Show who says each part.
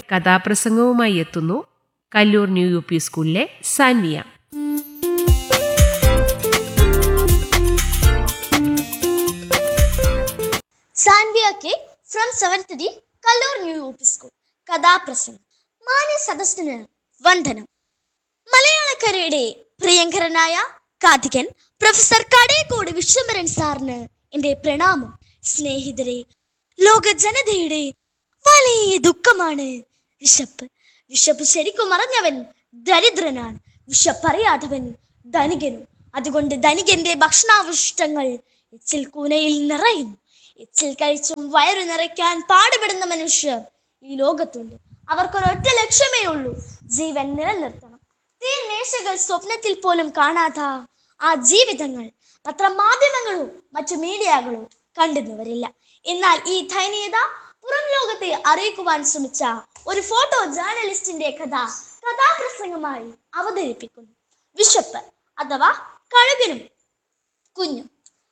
Speaker 1: കഥാപ്രസംഗവുമായി എത്തുന്നു Kallur new U P സ്കൂളിലെ Sanviya
Speaker 2: Sanviya K from seventh D Kallur new U P school കഥാപ്രസംഗം മാന്യ സദസ്സിന് വന്ദനം മലയാളക്കരയുടെ പ്രിയങ്കരനായ കാതികൻ പ്രൊഫസർ കടേക്കോട് വിശ്വംഭരൻ സാറിന് എന്റെ പ്രണാമം സ്നേഹിതരെ ലോക ജനതയുടെ വലിയ ദുഃഖമാണ് വിശപ്പ് വിശപ്പ് ശരിക്കും അറിഞ്ഞവൻ ദരിദ്രനാണ് വിശപ്പറിയാത്തവൻ ധനികനും അതുകൊണ്ട് ധനികന്റെ ഭക്ഷണാവശിഷ്ടങ്ങൾ എച്ചിൽ കൂനയിൽ നിറയുന്നു എച്ചിൽ കഴിച്ചും വയറു നിറയ്ക്കാൻ പാടുപെടുന്ന മനുഷ്യർ ഈ ലോകത്തുണ്ട് അവർക്കൊരൊറ്റ ലക്ഷ്യമേ ഉള്ളൂ ജീവൻ നിലനിർത്തണം തീർമേശകൾ സ്വപ്നത്തിൽ പോലും കാണാത്ത ആ ജീവിതങ്ങൾ പത്രമാധ്യമങ്ങളോ മറ്റു മീഡിയകളോ കണ്ടെന്നു വരില്ല എന്നാൽ ഈ ദയനീയത പുറം ലോകത്തെ അറിയിക്കുവാൻ ശ്രമിച്ച ഒരു ഫോട്ടോ ജേർണലിസ്റ്റിന്റെ കഥ കഥാപ്രസംഗമായി അവതരിപ്പിക്കുന്നു വിശപ്പ് അഥവാ കഴുകനും കുഞ്ഞും